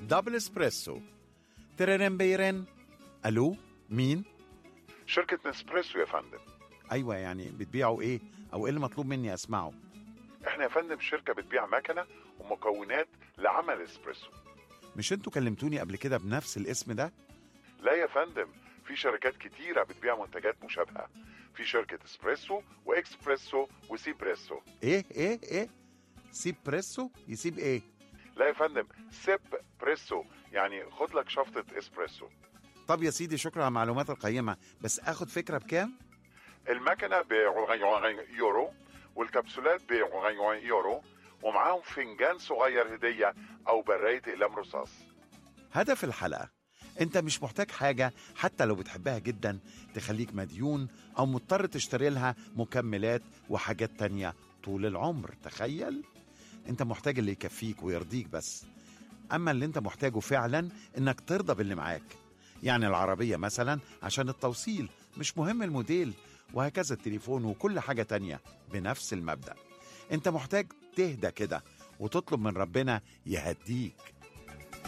دبل اسبريسو تررن بيرن الو مين شركة نسبريسو يا فندم ايوه يعني بتبيعوا ايه او ايه اللي مطلوب مني اسمعه احنا يا فندم شركة بتبيع مكنة ومكونات لعمل اسبريسو مش انتوا كلمتوني قبل كده بنفس الاسم ده لا يا فندم في شركات كتيرة بتبيع منتجات مشابهة في شركة اسبريسو واكسبريسو وسيبريسو ايه ايه ايه سيب بريسو يسيب ايه لا يا فندم سيب بريسو يعني خد لك شفطة اسبريسو طب يا سيدي شكرا على المعلومات القيمة بس اخد فكرة بكام المكنة ب يورو والكبسولات ب يورو ومعاهم فنجان صغير هدية أو براية أقلام رصاص هدف الحلقة انت مش محتاج حاجة حتى لو بتحبها جدا تخليك مديون او مضطر تشتري لها مكملات وحاجات تانية طول العمر تخيل انت محتاج اللي يكفيك ويرضيك بس اما اللي انت محتاجه فعلا انك ترضى باللي معاك يعني العربية مثلا عشان التوصيل مش مهم الموديل وهكذا التليفون وكل حاجة تانية بنفس المبدأ انت محتاج تهدى كده وتطلب من ربنا يهديك